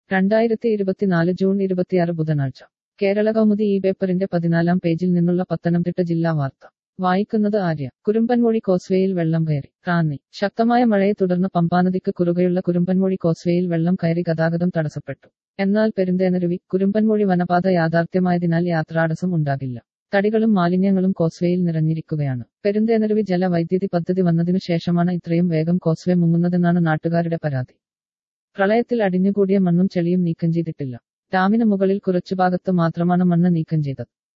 രണ്ടായിരത്തി ഇരുപത്തിനാല് ജൂൺ ഇരുപത്തിയാറ് ബുധനാഴ്ച കേരള കൗമുദി ഈ പേപ്പറിന്റെ പതിനാലാം പേജിൽ നിന്നുള്ള പത്തനംതിട്ട ജില്ലാ വാർത്ത വായിക്കുന്നത് ആര്യ കുരുമ്പൻമൊഴി കോസ്വേയിൽ വെള്ളം കയറി റാന്നി ശക്തമായ മഴയെ തുടർന്ന് പമ്പാനദിക്ക് കുറുകെയുള്ള കുരുമ്പൻമൊഴി കോസ്വേയിൽ വെള്ളം കയറി ഗതാഗതം തടസ്സപ്പെട്ടു എന്നാൽ പെരുന്തേനരുവി കുരുമ്പൻമൊഴി വനപാത യാഥാർത്ഥ്യമായതിനാൽ യാത്രാടസ്സം ഉണ്ടാകില്ല തടികളും മാലിന്യങ്ങളും കോസ്വേയിൽ നിറഞ്ഞിരിക്കുകയാണ് പെരുന്തേനരുവി ജലവൈദ്യുതി പദ്ധതി വന്നതിനു ശേഷമാണ് ഇത്രയും വേഗം കോസ്വേ മുങ്ങുന്നതെന്നാണ് നാട്ടുകാരുടെ പരാതി പ്രളയത്തിൽ അടിഞ്ഞുകൂടിയ മണ്ണും ചെളിയും നീക്കം ചെയ്തിട്ടില്ല ഡാമിന് മുകളിൽ കുറച്ചു ഭാഗത്ത് മാത്രമാണ് മണ്ണ് നീക്കം ചെയ്തത്